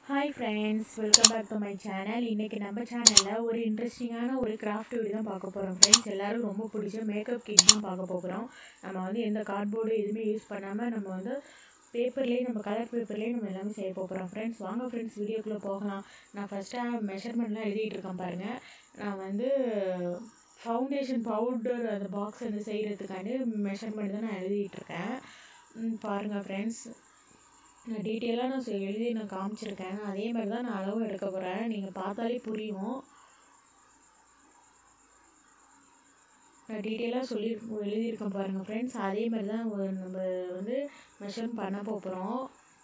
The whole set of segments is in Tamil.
Hi friends welcome back to my channel இன்றைக்கி நம்ம சேனலில் ஒரு இன்ட்ரெஸ்டிங்கான ஒரு கிராஃப்ட் வீடியோ தான் பார்க்க போகிறோம் ஃப்ரெண்ட்ஸ் எல்லோரும் ரொம்ப பிடிச்ச மேக்கப் கிட் தான் பார்க்க போகிறோம் நம்ம வந்து எந்த கார்ட்போர்டு எதுவுமே யூஸ் பண்ணாமல் நம்ம வந்து பேப்பர்லேயே நம்ம கலர் பேப்பர்லேயே நம்ம எல்லாமே செய்ய போகிறோம் ஃப்ரெண்ட்ஸ் வாங்க ஃப்ரெண்ட்ஸ் வீடியோக்குள்ளே போகலாம் நான் ஃபஸ்ட்டாக மெஷர்மெண்ட்லாம் எழுதிட்டு இருக்கேன் பாருங்கள் நான் வந்து ஃபவுண்டேஷன் பவுடர் அந்த பாக்ஸ் வந்து செய்கிறதுக்காண்டி மெஷர்மெண்ட் தான் நான் எழுதிட்டு இருக்கேன் ம், பாருங்கள் ஃப்ரெண்ட்ஸ் நான் டீட்டெயிலாக நான் சொ- எழுதி நான் காமிச்சிருக்கேன் அதே மாதிரி தான் நான் அளவும் எடுக்க போகிறேன் நீங்கள் பார்த்தாலே புரியும் நான் டீட்டெயிலாக சொல்லி எழுதியிருக்கேன் பாருங்கள் ஃப்ரெண்ட்ஸ் அதே மாதிரி தான் ஒரு நம்ம வந்து மெஷர் பண்ண போகிறோம்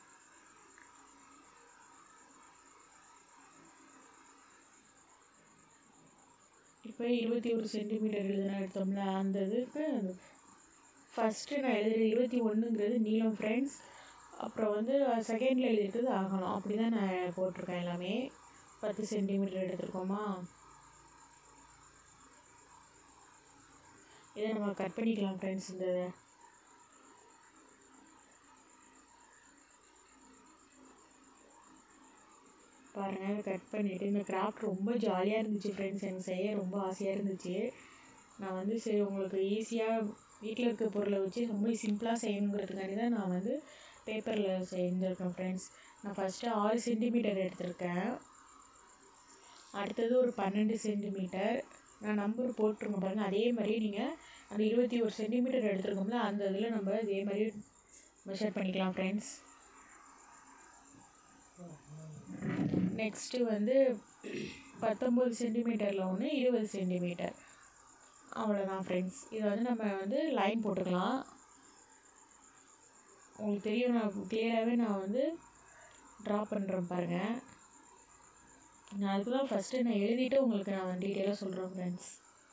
இப்போ இருபத்தி ஒரு சென்டிமீட்டர் எழுதுனா எடுத்தோம்ல அந்த இதுக்கு ஃபஸ்ட்டு நான் எழுதுறது இருபத்தி ஒன்றுங்கிறது நீளம் ஃப்ரெண்ட்ஸ் அப்புறம் வந்து செகண்டில் எழுதியிருக்கிறது ஆகணும் அப்படி தான் நான் போட்டிருக்கேன் எல்லாமே பத்து சென்டிமீட்டர் எடுத்துருக்கோமா இதை நம்ம கட் பண்ணிக்கலாம் ஃப்ரெண்ட்ஸ் இந்த இதை. பாருங்கள் இதை கட் பண்ணிவிட்டு இந்த கிராஃப்ட் ரொம்ப ஜாலியாக இருந்துச்சு ஃப்ரெண்ட்ஸ் எனக்கு செய்ய ரொம்ப ஆசையாக இருந்துச்சு நான் வந்து சரி உங்களுக்கு ஈஸியாக வீட்டில் இருக்க பொருளை வச்சு ரொம்ப சிம்பிளாக செய்யணுங்கிறதுக்காண்டி தான் நான் வந்து பேப்பரில் செஞ்சுருக்கேன் ஃப்ரெண்ட்ஸ் நான் ஃபஸ்ட்டு ஆறு சென்டிமீட்டர் எடுத்திருக்கேன் அடுத்தது ஒரு பன்னெண்டு சென்டிமீட்டர் நான் நம்பர் போட்டிருக்கேன் பாருங்கள் அதே மாதிரி நீங்கள் அந்த இருபத்தி ஒரு சென்டிமீட்டர் எடுத்துருக்கோம்ல அந்த இதில் நம்ம இதே மாதிரி மெஷர் பண்ணிக்கலாம் ஃப்ரெண்ட்ஸ் நெக்ஸ்ட்டு வந்து பத்தொம்பது சென்டிமீட்டரில் ஒன்று இருபது சென்டிமீட்டர் அவ்வளோதான் ஃப்ரெண்ட்ஸ் இதை வந்து நம்ம வந்து லைன் போட்டுக்கலாம் உங்களுக்கு தெரியும் நான் கிளியராகவே நான் வந்து ட்ரா பண்ணுறேன் பாருங்கள் நான் அதுக்கு தான் ஃபஸ்ட்டு நான் எழுதிட்டு உங்களுக்கு நான் டீட்டெயிலாக சொல்கிறேன் ஃப்ரெண்ட்ஸ்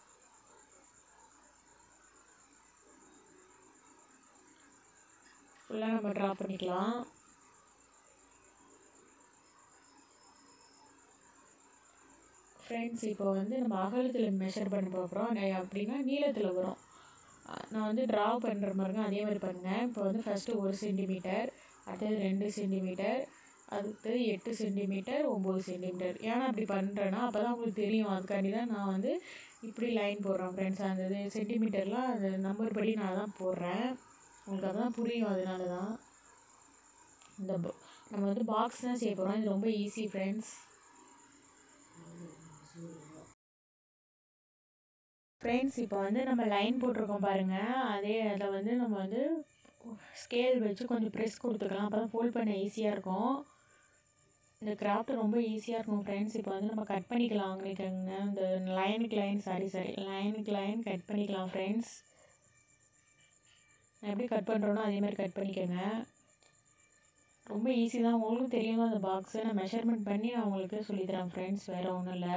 ஃபுல்லாக நம்ம ட்ரா பண்ணிக்கலாம் ஃப்ரெண்ட்ஸ் இப்போ வந்து நம்ம அகலத்தில் மெஷர் பண்ண போகிறோம் அப்படின்னா நீளத்தில் வரும் அஹ் நான் வந்து ட்ரா பண்ணுற மாதிரிங்க அதே மாதிரி பண்ணுங்கள் இப்போ வந்து ஃபஸ்ட்டு ஒரு சென்டிமீட்டர் அடுத்தது ரெண்டு சென்டிமீட்டர் அடுத்தது எட்டு சென்டிமீட்டர் ஒம்பது சென்டிமீட்டர் ஏன்னா அப்படி பண்ணுறேன்னா அப்போ தான் உங்களுக்கு தெரியும் அதுக்காண்டி தான் நான் வந்து இப்படி லைன் போடுறேன் ஃப்ரெண்ட்ஸ் அந்த இது சென்டிமீட்டர்லாம் அந்த நம்பர் படி நான் தான் போடுறேன் உங்களுக்கு அதான் புரியும் அதனால தான் இந்த bo- நம்ம வந்து பாக்ஸ் தான் செய்ய போகிறோம் இது ரொம்ப ஈஸி ஃப்ரெண்ட்ஸ் ஃப்ரெண்ட்ஸ் இப்போ வந்து நம்ம லைன் போட்டிருக்கோம் பாருங்கள் அதே அதில் வந்து நம்ம வந்து ஸ்கேல் வச்சு கொஞ்சம் ப்ரெஸ் கொடுத்துக்கலாம் அப்போ தான் ஃபோல்ட் பண்ண ஈஸியாக இருக்கும் இந்த கிராஃப்ட் ரொம்ப ஈஸியாக இருக்கும் ஃப்ரெண்ட்ஸ் இப்போ வந்து நம்ம கட் பண்ணிக்கலாம் அவங்களுக்குங்க இந்த லைனுக்கு லைன் சாரி சாரி லைனுக்கு லைன் கட் பண்ணிக்கலாம் ஃப்ரெண்ட்ஸ் நான் எப்படி கட் பண்ணுறோனோ அதே மாதிரி கட் பண்ணிக்கோங்க ரொம்ப ஈஸி தான் உங்களுக்கும் தெரியும் தான் அந்த பாக்ஸை நான் மெஷர்மெண்ட் பண்ணி நான் உங்களுக்கு சொல்லித்தரேன் ஃப்ரெண்ட்ஸ் வேறு ஒன்றும் இல்லை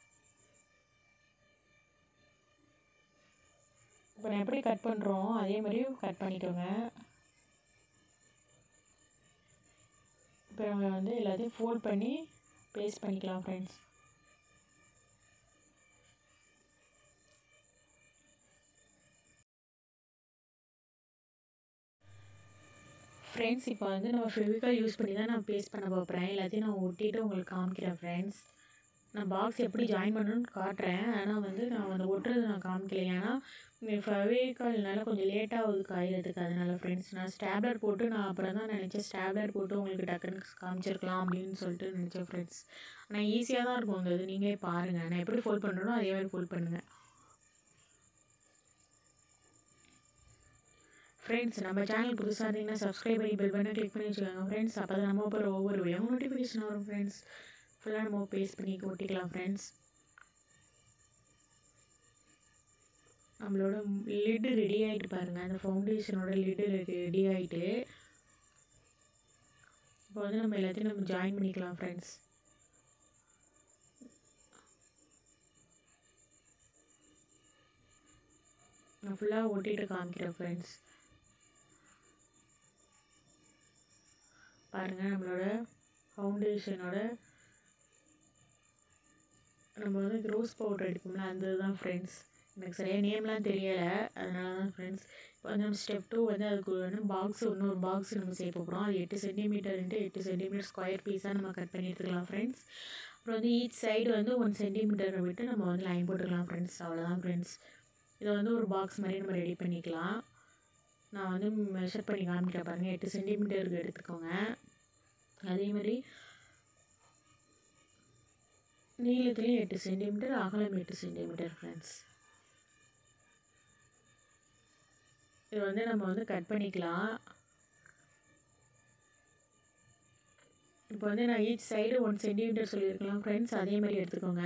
இப்போ நான் எப்படி கட் பண்ணுறோம் அதே மாதிரி கட் பண்ணிக்கோங்க இப்போ நம்ம வந்து எல்லாத்தையும் ஃபோல்ட் பண்ணி பேஸ்ட் பண்ணிக்கலாம் ஃப்ரெண்ட்ஸ் ஃப்ரெண்ட்ஸ் இப்போ வந்து நம்ம ஃபெவிகால் யூஸ் பண்ணி தான் நான் பேஸ்ட் பண்ண போகிறேன் எல்லாத்தையும் நான் ஒட்டிட்டு உங்களுக்கு காமிக்கிறேன் ஃப்ரெண்ட்ஸ் நான் பாக்ஸ் எப்படி ஜாயின் பண்ணணும்னு காட்டுறேன் ஆனால் வந்து நான் அந்த ஒட்டுறது நான் காமிக்கல ஏன்னா ஃபெவிகால்னால கொஞ்சம் லேட்டாக ஆகுது காயறதுக்கு அதனால ஃப்ரெண்ட்ஸ் நான் ஸ்டாப்லர் போட்டு நான் அப்புறம் தான் நினச்சேன் ஸ்டாப்லர் போட்டு உங்களுக்கு டக்குன்னு காமிச்சிருக்கலாம் அப்படின்னு சொல்லிட்டு நினச்சேன் ஃப்ரெண்ட்ஸ் ஆனால் ஈஸியாக தான் இருக்கும் அந்த இது நீங்களே பாருங்கள் நான் எப்படி ஃபோல்ட் பண்ணுறனோ அதே மாதிரி ஃபோல்ட் பண்ணுங்கள் ஃப்ரெண்ட்ஸ் நம்ம சேனல் புதுசாக இருந்தீங்கன்னா சப்ஸ்கிரைப் பண்ணி பெல் பண்ணி கிளிக் பண்ணி வச்சுக்கோங்க ஃப்ரெண்ட்ஸ் அப்போ தான் நம்ம போகிற ஒவ்வொரு வீடியோ நோட்டிஃபிகேஷன் வரும் ஃப்ரெண்ட்ஸ் ஃபுல்லாக நம்ம பேஸ்ட் பண்ணி ஒட்டிக்கலாம் ஃப்ரெண்ட்ஸ் நம்மளோட லிட்டு ரெடி ஆகிட்டு பாருங்கள் அந்த ஃபவுண்டேஷனோட லிட்டு ரெடி ஆகிட்டு இப்போ வந்து நம்ம எல்லாத்தையும் நம்ம ஜாயின் பண்ணிக்கலாம் ஃப்ரெண்ட்ஸ் நான் ஃபுல்லாக ஒட்டிட்டு காமிக்கிறேன் ஃப்ரெண்ட்ஸ் பாருங்கள் நம்மளோட ஃபவுண்டேஷனோட நம்ம வந்து ரோஸ் பவுடர் அடிப்போம்ல அந்த இதுதான் ஃப்ரெண்ட்ஸ் எனக்கு சரியாக நேம்லாம் தெரியலை அதனால தான் ஃப்ரெண்ட்ஸ் இப்போ வந்து நம்ம ஸ்டெப் டூ வந்து அதுக்கு வந்து பாக்ஸ் இன்னொரு பாக்ஸ் நம்ம சேர்க்க போகிறோம் அது எட்டு சென்டிமீட்டர்ன்ட்டு எட்டு சென்டிமீட்டர் ஸ்கொயர் பீஸாக நம்ம கட் பண்ணி எடுத்துக்கலாம் ஃப்ரெண்ட்ஸ் அப்புறம் வந்து ஈச் சைடு வந்து ஒன் சென்டிமீட்டரை விட்டு நம்ம வந்து லைன் போட்டுக்கலாம் ஃப்ரெண்ட்ஸ் அவ்வளோதான் ஃப்ரெண்ட்ஸ் இதை வந்து ஒரு பாக்ஸ் மாதிரி நம்ம ரெடி பண்ணிக்கலாம் நான் வந்து மெஷர் பண்ணி காமிக்கிறேன் பாருங்கள் எட்டு சென்டிமீட்டருக்கு எடுத்துக்கோங்க அதே மாதிரி நீளத்துலேயும் எட்டு சென்டிமீட்டர் அகலம் எட்டு சென்டிமீட்டர் ஃப்ரெண்ட்ஸ் இது வந்து நம்ம வந்து கட் பண்ணிக்கலாம் இப்போ வந்து நான் ஈச் சைடு ஒன் சென்டிமீட்டர் சொல்லியிருக்கலாம் ஃப்ரெண்ட்ஸ் அதே மாதிரி எடுத்துக்கோங்க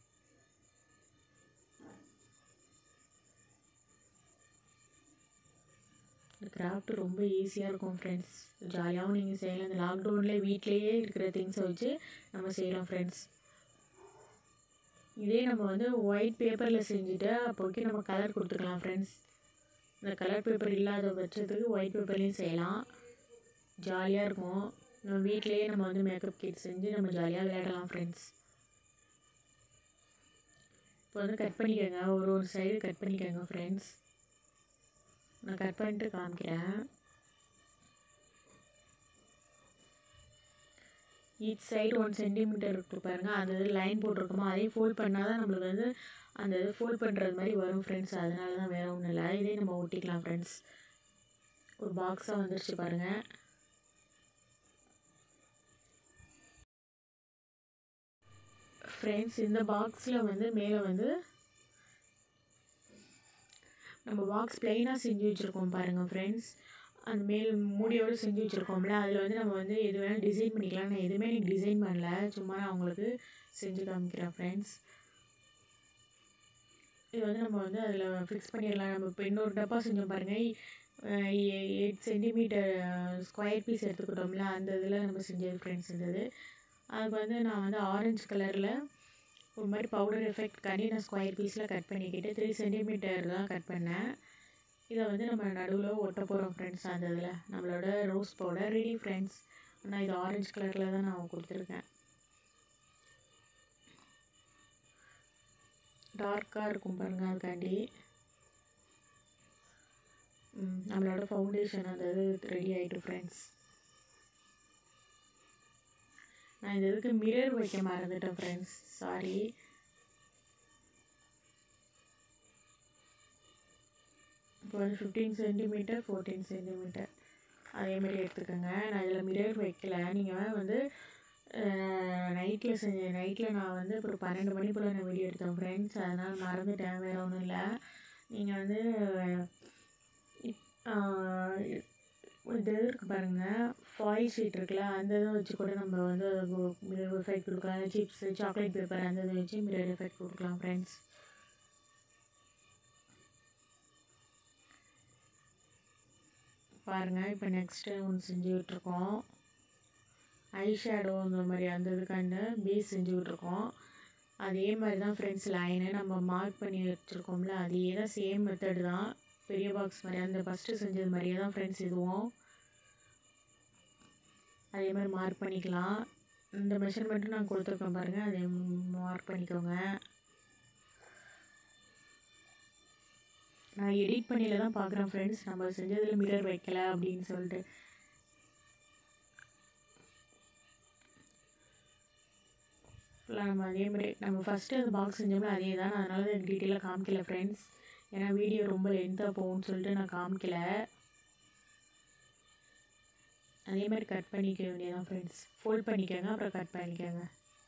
இந்த கிராஃப்ட் ரொம்ப ஈஸியாக இருக்கும் ஃப்ரெண்ட்ஸ் ஜாலியாகவும் நீங்கள் செய்யலாம் இந்த லாக்டவுனில் வீட்லேயே இருக்கிற திங்ஸை வச்சு நம்ம செய்யலாம் ஃப்ரெண்ட்ஸ் இதே நம்ம வந்து ஒயிட் பேப்பரில் செஞ்சுட்டு அப்போக்கி நம்ம கலர் கொடுத்துக்கலாம் ஃப்ரெண்ட்ஸ் இந்த கலர் பேப்பர் இல்லாத பட்சத்துக்கு ஒயிட் பேப்பர்லேயும் செய்யலாம் ஜாலியாக இருக்கும் நம்ம வீட்லேயே நம்ம வந்து மேக்கப் கிட் செஞ்சு நம்ம ஜாலியாக விளையாடலாம் ஃப்ரெண்ட்ஸ் இப்போ வந்து கட் பண்ணிக்கோங்க ஒரு ஒரு சைடு கட் பண்ணிக்கோங்க ஃப்ரெண்ட்ஸ் நான் கட் பண்ணிட்டு காமிக்கிறேன் ஈச் சைடு ஒன் சென்டிமீட்டர் இருக்கு பாருங்க அந்த இது லைன் போட்டிருக்கோமோ அதையும் ஃபோல்ட் பண்ணால் தான் நம்மளுக்கு வந்து அந்த இது ஃபோல்ட் பண்ணுறது மாதிரி வரும் ஃப்ரெண்ட்ஸ் அதனால தான் வேறு ஒன்றும் இல்லை இதே நம்ம ஒட்டிக்கலாம் ஃப்ரெண்ட்ஸ் ஒரு பாக்ஸாக வந்துருச்சு பாருங்கள் ஃப்ரெண்ட்ஸ் இந்த பாக்ஸில் வந்து மேலே வந்து நம்ம பாக்ஸ் ப்ளைனாக செஞ்சு வச்சுருக்கோம் பாருங்கள் ஃப்ரெண்ட்ஸ் அந்த மேல் மூடியோடு செஞ்சு வச்சுருக்கோம்ல அதில் வந்து நம்ம வந்து எது வேணால் டிசைன் பண்ணிக்கலாம் நான் எதுவுமே எனக்கு டிசைன் பண்ணல சும்மா நான் உங்களுக்கு செஞ்சு காமிக்கிறேன் ஃப்ரெண்ட்ஸ் இது வந்து நம்ம வந்து அதில் ஃபிக்ஸ் பண்ணிடலாம் நம்ம இப்போ இன்னொரு டப்பா செஞ்சோம் பாருங்கள் எயிட் சென்டிமீட்டர் ஸ்கொயர் பீஸ் எடுத்துக்கிட்டோம்ல அந்த இதில் நம்ம செஞ்சது ஃப்ரெண்ட்ஸ் இருந்தது அதுக்கு வந்து நான் வந்து ஆரஞ்சு கலரில் ஒரு மாதிரி பவுடர் எஃபெக்ட் கறி நான் ஸ்கொயர் பீஸில் கட் பண்ணிக்கிட்டு த்ரீ சென்டிமீட்டர் தான் கட் பண்ணேன் இதை வந்து நம்ம நடுவில் ஒட்ட போகிறோம் ஃப்ரெண்ட்ஸ் அந்த இதில் நம்மளோட ரோஸ் பவுடர் ரெடி ஃப்ரெண்ட்ஸ் ஆனால் இது ஆரஞ்சு கலரில் தான் நான் கொடுத்துருக்கேன் டார்க்காக இருக்கும் பாருங்கள் அதுக்காண்டி நம்மளோட ஃபவுண்டேஷன் அந்த இது ரெடி ஆகிட்டு ஃப்ரெண்ட்ஸ் நான் இந்த இதுக்கு மிரர் வைக்க மறந்துட்டேன் ஃப்ரெண்ட்ஸ் சாரி இப்போ வந்து ஃபிஃப்டீன் சென்டிமீட்டர் ஃபோர்டீன் சென்டிமீட்டர் அதேமாரி எடுத்துக்கோங்க நான் இதில் மிரர் வைக்கல நீங்கள் வந்து நைட்டில் செஞ்ச நைட்டில் நான் வந்து ஒரு பன்னெண்டு மணி போல் நான் வீடியோ எடுத்தேன் ஃப்ரெண்ட்ஸ் அதனால் மறந்துட்டேன் வேறு ஒன்றும் இல்லை நீங்கள் வந்து இது இருக்குது பாருங்கள் ஃபாயில் ஷீட் இருக்குல்ல அந்த இதை வச்சு கூட நம்ம வந்து மிரர் எஃபெக்ட் கொடுக்கலாம் சிப்ஸு சாக்லேட் பேப்பர் அந்த இதை வச்சு மிரர் எஃபெக்ட் கொடுக்கலாம் ஃப்ரெண்ட்ஸ் பாருங்கள் இப்போ நெக்ஸ்ட்டு ஒன்று செஞ்சு விட்ருக்கோம் ஐ ஷேடோ இந்த மாதிரி அந்த இதுக்காண்ட பேஸ் செஞ்சு விட்ருக்கோம் அதே மாதிரி தான் ஃப்ரெண்ட்ஸ் லைனை நம்ம மார்க் பண்ணி வச்சுருக்கோம்ல அதே தான் சேம் மெத்தட் தான் பெரிய பாக்ஸ் மாதிரி அந்த ஃபஸ்ட்டு செஞ்சது மாதிரியே தான் ஃப்ரெண்ட்ஸ் இதுவும் அதே மாதிரி மார்க் பண்ணிக்கலாம் இந்த மெஷர்மெண்ட்டும் நான் கொடுத்துருக்கேன் பாருங்கள் அதே மார்க் பண்ணிக்கோங்க நான் எடிட் பண்ணியில் தான் பார்க்குறேன் ஃப்ரெண்ட்ஸ் நம்ம செஞ்சதில் மிரர் வைக்கல அப்படின்னு சொல்லிட்டு நம்ம அதே மாதிரி நம்ம ஃபஸ்ட்டு அந்த பாக்ஸ் செஞ்சோம்ல அதே தான் அதனால தான் எனக்கு டீட்டெயிலாக காமிக்கல ஃப்ரெண்ட்ஸ் ஏன்னா வீடியோ ரொம்ப லென்த்தாக போகும்னு சொல்லிட்டு நான் காமிக்கல அதே மாதிரி கட் பண்ணிக்க வேண்டியதான் ஃப்ரெண்ட்ஸ் ஃபோல்ட் பண்ணிக்கோங்க அப்புறம் கட் பண்ணிக்கோங்க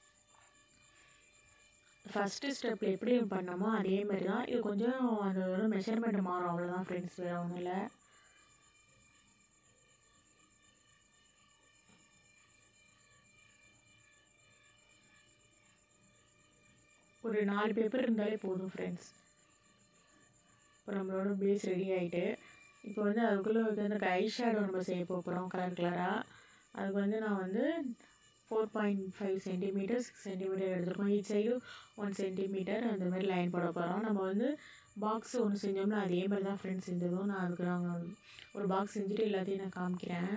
ஃபஸ்ட்டு ஸ்டெப்பில் எப்படி பண்ணோமோ அதே மாதிரி தான் இது கொஞ்சம் அதோட மெஷர்மெண்ட் மாறும் அவ்வளோதான் ஃப்ரெண்ட்ஸ் வேறு ஒன்றும் இல்லை ஒரு நாலு பேப்பர் இருந்தாலே போதும் ஃப்ரெண்ட்ஸ் இப்போ நம்மளோட பேஸ் ரெடி ஆகிட்டு இப்போ வந்து அதுக்குள்ளே வந்து அந்த ஐ ஷேடோ நம்ம செய்ய போகிறோம் கலர் கலராக அதுக்கு வந்து நான் வந்து four point five centimetre six centimetre எடுத்துருக்கோம் ஈச் சைடு ஒன் சென்டிமீட்டர் அந்த மாதிரி லைன் போட போகிறோம் நம்ம வந்து பாக்ஸ் ஒன்று செஞ்சோம்னா அதே மாதிரி தான் ஃப்ரெண்ட்ஸ் செஞ்சதும் நான் அதுக்கு நாங்கள் ஒரு பாக்ஸ் செஞ்சுட்டு எல்லாத்தையும் நான் காமிக்கிறேன்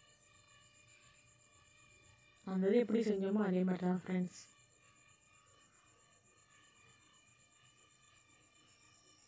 அந்த இது எப்படி செஞ்சோமோ அதே மாதிரி தான் ஃப்ரெண்ட்ஸ்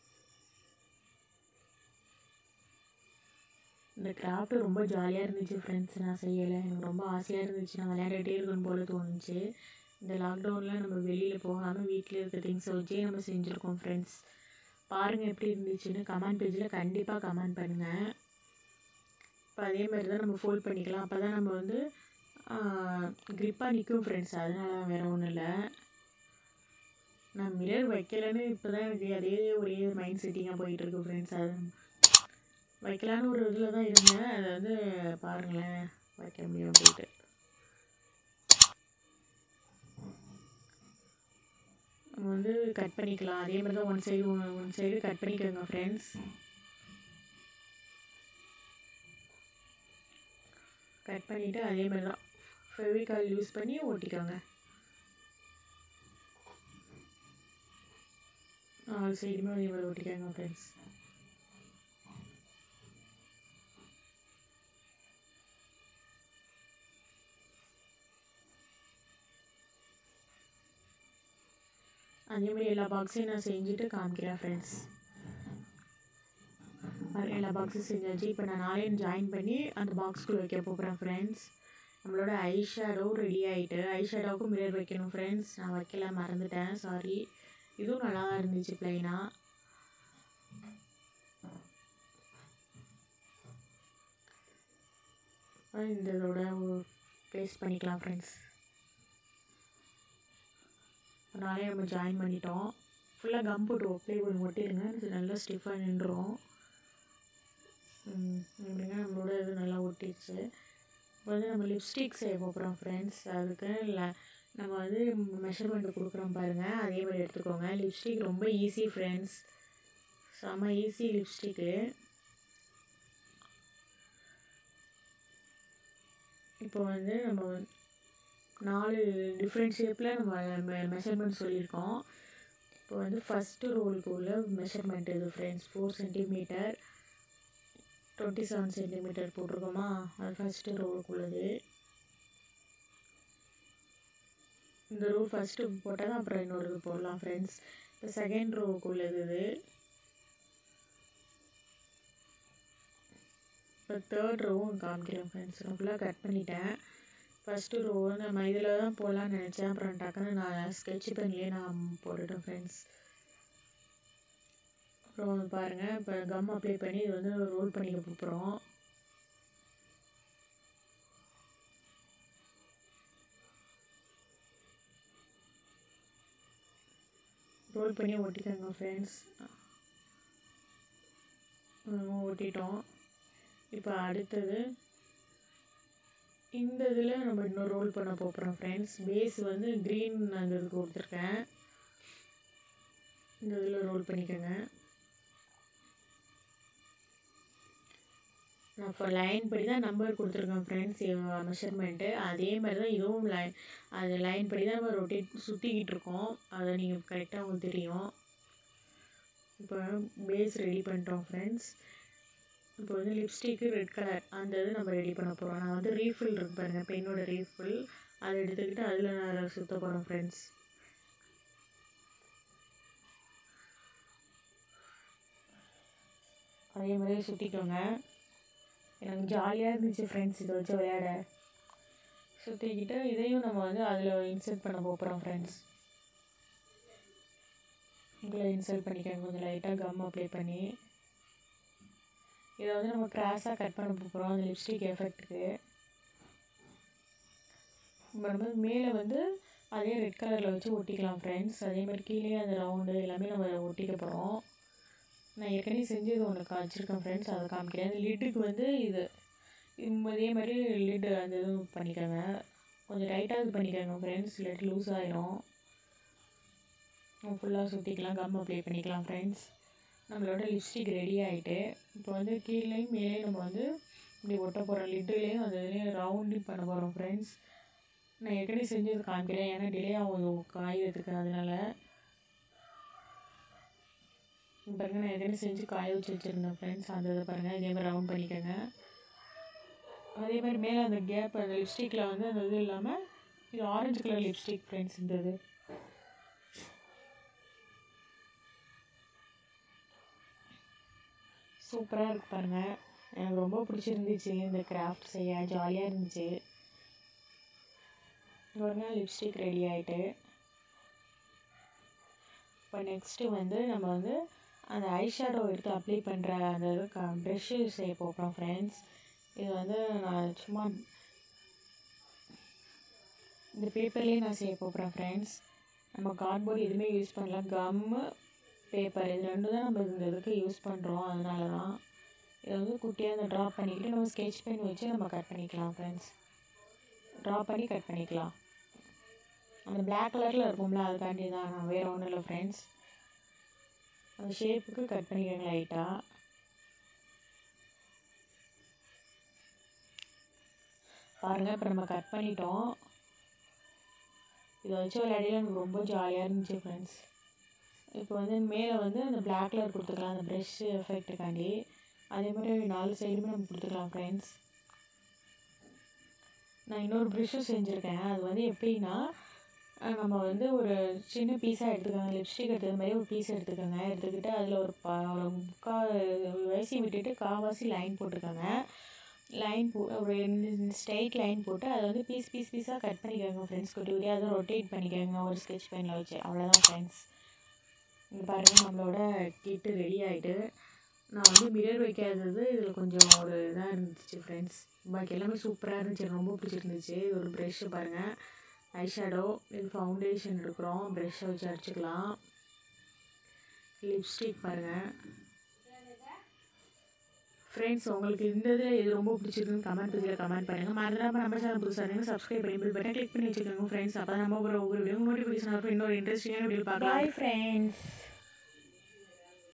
இந்த கிராஃப்ட் ரொம்ப ஜாலியாக இருந்துச்சு ஃப்ரெண்ட்ஸ் நான் செய்யலை எனக்கு ரொம்ப ஆசையாக இருந்துச்சு நான் விளையாடிட்டே இருக்கணும் போல தோணுச்சு இந்த லாக்டவுனில் நம்ம வெளியில் போகாமல் வீட்டில் இருக்க திங்ஸை வச்சே நம்ம செஞ்சுருக்கோம் ஃப்ரெண்ட்ஸ் பாருங்கள் எப்படி இருந்துச்சுன்னு கமெண்ட் பேஜில் கண்டிப்பாக கமெண்ட் பண்ணுங்கள் இப்போ அதே மாதிரி தான் நம்ம ஃபோல்ட் பண்ணிக்கலாம் அப்போ தான் நம்ம வந்து க்ரிப்பாக நிற்கும் ஃப்ரெண்ட்ஸ் அதனால வேறு ஒன்றும் இல்லை நான் மிரர் வைக்கலைன்னு இப்போ தான் எனக்கு அதே ஒரே மைண்ட் செட்டிங்காக போயிட்டுருக்கு ஃப்ரெண்ட்ஸ் அது வைக்கலான்னு ஒரு இதில் தான் இருந்தேன் அதை வந்து பாருங்களேன் வைக்க முடியும் போயிட்டு நம்ம வந்து கட் பண்ணிக்கலாம் அதே மாதிரி தான் one side one side cut பண்ணிக்கோங்க ஃப்ரெண்ட்ஸ் கட் பண்ணிவிட்டு அதே மாதிரி தான் ஃபெவிகால் யூஸ் பண்ணி ஒட்டிக்கோங்க நாலு சைடுமே அதே மாதிரி ஒட்டிக்கோங்க ஃப்ரெண்ட்ஸ் அதே மாதிரி எல்லா பாக்ஸையும் நான் செஞ்சுட்டு காமிக்கிறேன் ஃப்ரெண்ட்ஸ் எல்லா பாக்ஸும் செஞ்சாச்சு இப்போ நான் நாளையும் ஜாயின் பண்ணி அந்த பாக்ஸ்குள்ளே வைக்க போகிறேன் ஃப்ரெண்ட்ஸ் நம்மளோட ஐ ஷேடோ ரெடி ஆகிட்டு ஐ ஷேடோவுக்கும் மிரர் வைக்கணும் ஃப்ரெண்ட்ஸ் நான் வைக்கல மறந்துட்டேன் சாரி இதுவும் நல்லா தான் இருந்துச்சு ப்ளைனாக இந்த இதோட பேஸ்ட் பண்ணிக்கலாம் ஃப்ரெண்ட்ஸ் நாளே நம்ம ஜாயின் பண்ணிட்டோம் ஃபுல்லாக கம் போட்டு ஒப்பே ஒரு ஒட்டிடுங்க நல்லா ஸ்டிஃபாக நின்றுரும் எப்படிங்க நம்மளோட இது நல்லா ஒட்டிடுச்சு இப்போ வந்து நம்ம லிப்ஸ்டிக் செய்ய போகிறோம் ஃப்ரெண்ட்ஸ் அதுக்கு இல்லை நம்ம வந்து மெஷர்மெண்ட் கொடுக்குறோம் பாருங்கள் அதே மாதிரி எடுத்துக்கோங்க லிப்ஸ்டிக் ரொம்ப ஈஸி ஃப்ரெண்ட்ஸ் செம்ம ஈஸி லிப்ஸ்டிக்கு இப்போ வந்து நம்ம நாலு டிஃப்ரெண்ட் ஷேப்பில் நம்ம மெஷர்மெண்ட் சொல்லியிருக்கோம் இப்போ வந்து ஃபஸ்ட்டு ரோலுக்கு உள்ள மெஷர்மெண்ட் இது friends four centimetre twenty seven centimetre போட்டிருக்கோமா அது ஃபஸ்ட்டு ரோலுக்கு உள்ளது இந்த ரோ ஃபஸ்ட்டு போட்டால் தான் அப்புறம் இன்னொரு இது போடலாம் ஃப்ரெண்ட்ஸ் இப்போ செகண்ட் ரோவுக்கு உள்ளது இது இப்போ தேர்ட் ரோவும் காமிக்கிறேன் ஃப்ரெண்ட்ஸ் நான் ஃபுல்லாக கட் பண்ணிட்டேன் ஃபஸ்ட்டு ரோ நம்ம இதில் தான் போடலான்னு நினச்சேன் அப்புறம் டக்குன்னு நான் ஸ்கெட்ச் பென்லேயே நான் போட்டுட்டேன் ஃப்ரெண்ட்ஸ் அப்புறம் பாருங்கள் இப்போ கம் அப்ளை பண்ணி இது வந்து ரோல் பண்ணிக்க போகிறோம் ரோல் பண்ணி ஒட்டிக்கோங்க ஃப்ரெண்ட்ஸ் ஒட்டிட்டோம் இப்போ அடுத்தது இந்த இதில் நம்ம இன்னும் ரோல் பண்ண போகிறோம் ஃப்ரெண்ட்ஸ் பேஸ் வந்து க்ரீன் அந்த இதுக்கு கொடுத்துருக்கேன் இந்த இதில் ரோல் பண்ணிக்கோங்க நான் இப்போ லைன் படி தான் நம்பர் கொடுத்துருக்கேன் ஃப்ரெண்ட்ஸ் மெஷர்மெண்ட்டு அதே மாதிரி தான் இதுவும் லைன் அது லைன் படி தான் நம்ம ரொட்டேட் சுற்றிக்கிட்டு இருக்கோம் அதை நீங்கள் கரெக்டாக உங்களுக்கு தெரியும் இப்போ பேஸ் ரெடி பண்ணிட்டோம் ஃப்ரெண்ட்ஸ் இப்போ வந்து லிப்ஸ்டிக்கு ரெட் கலர் அந்த இது நம்ம ரெடி பண்ண போகிறோம் நான் வந்து ரீஃபில் இருக்கு பாருங்கள் பெண்ணோட ரீஃபில் அதை எடுத்துக்கிட்டு அதில் நான் சுற்ற போகிறோம் ஃப்ரெண்ட்ஸ் அதே மாதிரியே சுற்றிக்கோங்க எனக்கு ஜாலியாக இருந்துச்சு ஃப்ரெண்ட்ஸ் இதை வச்சு விளையாட சுற்றிக்கிட்டு இதையும் நம்ம வந்து அதில் இன்சர்ட் பண்ண போகிறோம் ஃப்ரெண்ட்ஸ் இதில் இன்சர்ட் பண்ணிக்கோங்க கொஞ்சம் லைட்டாக கம் அப்ளை பண்ணி இதை வந்து நம்ம கிராஸாக கட் பண்ண போகிறோம் அந்த லிப்ஸ்டிக் எஃபெக்ட்டுக்கு இப்போ நம்ம மேலே வந்து அதே ரெட் கலரில் வச்சு ஒட்டிக்கலாம் ஃப்ரெண்ட்ஸ் அதே மாதிரி கீழே அந்த ரவுண்டு எல்லாமே நம்ம ஒட்டிக்க போகிறோம் நான் ஏற்கனவே செஞ்சது ஒன்று காமிச்சிருக்கேன் ஃப்ரெண்ட்ஸ் அதை காமிக்கிறேன் அந்த லிட்டுக்கு வந்து இது இதே மாதிரி லிட்டு அந்த இதுவும் பண்ணிக்கோங்க கொஞ்சம் டைட்டாக இது பண்ணிக்கோங்க ஃப்ரெண்ட்ஸ் இல்லாட்டி லூஸ் ஆயிரும் ஃபுல்லாக சுற்றிக்கலாம் கம் அப்ளை பண்ணிக்கலாம் ஃப்ரெண்ட்ஸ் நம்மளோட லிப்ஸ்டிக் ரெடி ஆகிட்டு இப்போ வந்து கீழேயும் மேலே நம்ம வந்து இப்படி ஒட்ட போகிறோம் லிட்டுலேயும் அந்த இதுலேயும் ரவுண்டிங் பண்ண போகிறோம் ஃப்ரெண்ட்ஸ் நான் ஏற்கனவே செஞ்சது காமிக்கிறேன் ஏன்னா டிலே ஆகும் காயறதுக்கு அதனால் பாருங்கள் நான் ஏற்கனவே செஞ்சு காய வச்சு வச்சுருந்தேன் ஃப்ரெண்ட்ஸ் அந்த இதை பாருங்கள் இதே மாதிரி ரவுண்ட் பண்ணிக்கோங்க அதே மாதிரி மேலே அந்த கேப் அந்த லிப்ஸ்டிக்கில் வந்து அந்த இது இல்லாமல் இது ஆரஞ்சு கலர் லிப்ஸ்டிக் ஃப்ரெண்ட்ஸ் இந்த இது சூப்பராக இருக்கு பாருங்கள் எனக்கு ரொம்ப பிடிச்சிருந்துச்சு இந்த கிராஃப்ட் செய்ய ஜாலியாக இருந்துச்சு ஒரு நாள் லிப்ஸ்டிக் ரெடி ஆகிட்டு இப்போ நெக்ஸ்ட்டு வந்து நம்ம வந்து அந்த ஐஷேடோ எடுத்து அப்ளை பண்ணுற அந்த இது க ப்ரெஷ்ஷு செய்ய போகிறோம் ஃப்ரெண்ட்ஸ் இது வந்து நான் சும்மா இந்த பேப்பர்லேயே நான் செய்ய போகிறேன் ஃப்ரெண்ட்ஸ் நம்ம கார்ட்போர்டு எதுவுமே யூஸ் பண்ணல கம்மு பேப்பர் இது ரெண்டும் தான் நம்ம இந்த இதுக்கு யூஸ் பண்ணுறோம் அதனால தான் இதை வந்து குட்டியாக இந்த ட்ரா பண்ணிக்கிட்டு நம்ம ஸ்கெட்ச் பென் வச்சு நம்ம கட் பண்ணிக்கலாம் ஃப்ரெண்ட்ஸ் ட்ரா பண்ணி கட் பண்ணிக்கலாம் அந்த பிளாக் கலரில் இருக்கும்ல அதுக்காண்டி தான் நான் வேறு ஒன்றும் இல்லை ஃப்ரெண்ட்ஸ் அந்த ஷேப்புக்கு கட் பண்ணிக்கோங்க லைட்டாக பாருங்கள் இப்போ நம்ம கட் பண்ணிட்டோம் இதை வச்சு விளையாடியில் எனக்கு ரொம்ப ஜாலியாக இருந்துச்சு ஃப்ரெண்ட்ஸ் இப்போ வந்து மேலே வந்து அந்த பிளாக் கலர் கொடுத்துக்கலாம் அந்த ப்ரெஷ் எஃபெக்ட்டுக்காண்டி அதே மாதிரி நாலு சைடுமே நம்ம கொடுத்துக்கலாம் ஃப்ரெண்ட்ஸ் நான் இன்னொரு ப்ரெஷ்ஷும் செஞ்சுருக்கேன் அது வந்து எப்படின்னா நம்ம வந்து ஒரு சின்ன பீஸாக எடுத்துக்கோங்க லிப்ஸ்டிக் எடுத்துக்கிற மாதிரி ஒரு பீஸ் எடுத்துக்கோங்க எடுத்துக்கிட்டு அதில் ஒரு பா ஒரு முக்கால் வயசி விட்டுட்டு கால்வாசி லைன் போட்டுக்கோங்க லைன் போ ஒரு ஸ்ட்ரைட் லைன் போட்டு அதை வந்து பீஸ் பீஸ் பீஸாக கட் பண்ணிக்கோங்க ஃப்ரெண்ட்ஸ் குட்டி குட்டியாக அதை ரொட்டேட் பண்ணிக்கோங்க ஒரு ஸ்கெட்ச் பெனில் வச்சு அவ்வளோதான் ஃப்ரெண்ட்ஸ் இங்கே பாருங்கள் நம்மளோட கிட்டு ரெடி ஆகிட்டு நான் வந்து மிரர் வைக்காதது இதில் கொஞ்சம் ஒரு இதாக இருந்துச்சு ஃப்ரெண்ட்ஸ் பாக்கி எல்லாமே சூப்பராக இருந்துச்சு ரொம்ப பிடிச்சிருந்துச்சு இது ஒரு ப்ரெஷ்ஷு பாருங்கள் ஐஷேடோ இது ஃபவுண்டேஷன் எடுக்கிறோம் ப்ரெஷ்ஷை வச்சு அடிச்சுக்கலாம் லிப்ஸ்டிக் பாருங்கள் ஃப்ரெண்ட்ஸ் உங்களுக்கு இந்த இதில் எது ரொம்ப பிடிச்சிருக்குன்னு கமெண்ட் பேஜில் கமெண்ட் பண்ணுங்கள் மறந்துடாமல் நம்ம சேனல் புதுசாக இருந்தீங்க சப்ஸ்கிரைப் பண்ணி பில் பட்டன் கிளிக் பண்ணி வச்சுக்கோங்க ஃப்ரெண்ட்ஸ் அப்போ தான் நம்ம ஒரு ஒரு வீடியோ நோட்டிஃபிகேஷன் வரும் இன்னொரு இன்ட்ரெஸ்டிங்கான வீடியோ பார்க்கலாம் பாய் ஃப்ரெண்ட்ஸ்